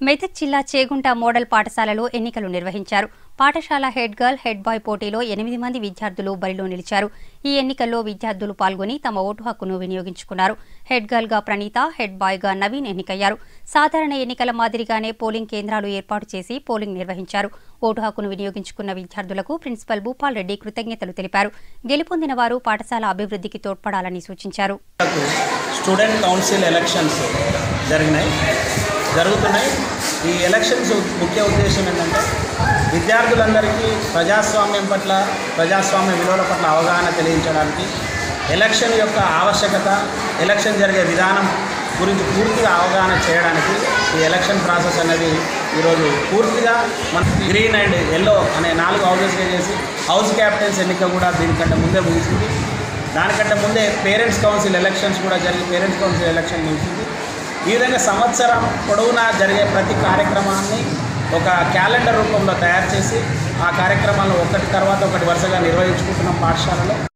మెదక్ జిల్లా చేగుంట మోడల్ పాఠశాలలో ఎన్నికలు నిర్వహించారు పాఠశాల హెడ్ గర్ల్ హెడ్ బాయ్ పోటీలో ఎనిమిది మంది విద్యార్థులు బరిలో నిలిచారు ఈ ఎన్నికల్లో విద్యార్థులు పాల్గొని తమ ఓటు హక్కును వినియోగించుకున్నారు హెడ్ గర్ల్ గా ప్రణీత హెడ్ బాయ్ గా నవీన్ ఎన్నికయ్యారు సాధారణ ఎన్నికల మాదిరిగానే పోలింగ్ కేంద్రాలు ఏర్పాటు చేసి పోలింగ్ నిర్వహించారు ఓటు హక్కును వినియోగించుకున్న విద్యార్థులకు ప్రిన్సిపల్ భూపాల్ రెడ్డి కృతజ్ఞతలు తెలిపారు గెలుపొందిన వారు పాఠశాల అభివృద్ధికి తోడ్పడాలని సూచించారు మనకు స్టూడెంట్ కౌన్సిల్ ఎలక్షన్స్ జరిగినాయి జరుగుతున్నాయి ఈ ఎలక్షన్స్ ముఖ్య ఉద్దేశం ఏంటంటే విద్యార్థులందరికీ ప్రజాస్వామ్యం పట్ల ప్రజాస్వామ్య విలువల పట్ల అవగాహన తెలియజేయడానికి ఎలక్షన్ యొక్క ఆవశ్యకత ఎలక్షన్ జరిగే విధానం గురించి పూర్తిగా అవగాహన చేయడానికి ఈ ఎలక్షన్ ప్రాసెస్ అనేది ఈరోజు పూర్తిగా మన గ్రీన్ అండ్ ఎల్లో అనే నాలుగు హౌజెస్గా చేసి హౌస్ క్యాప్టెన్స్ ఎన్నిక కూడా దీనికంటే ముందే ముగిసింది దానికంటే ముందే పేరెంట్స్ కౌన్సిల్ ఎలక్షన్స్ కూడా జరిగి పేరెంట్స్ కౌన్సిల్ ఎలక్షన్ ముగిసింది ఈ విధంగా సంవత్సరం పొడవునా జరిగే ప్రతి కార్యక్రమాన్ని ఒక క్యాలెండర్ రూపంలో తయారు చేసి ఆ కార్యక్రమాలను ఒకటి తర్వాత ఒకటి వరుసగా నిర్వహించుకుంటున్నాం పాఠశాలలో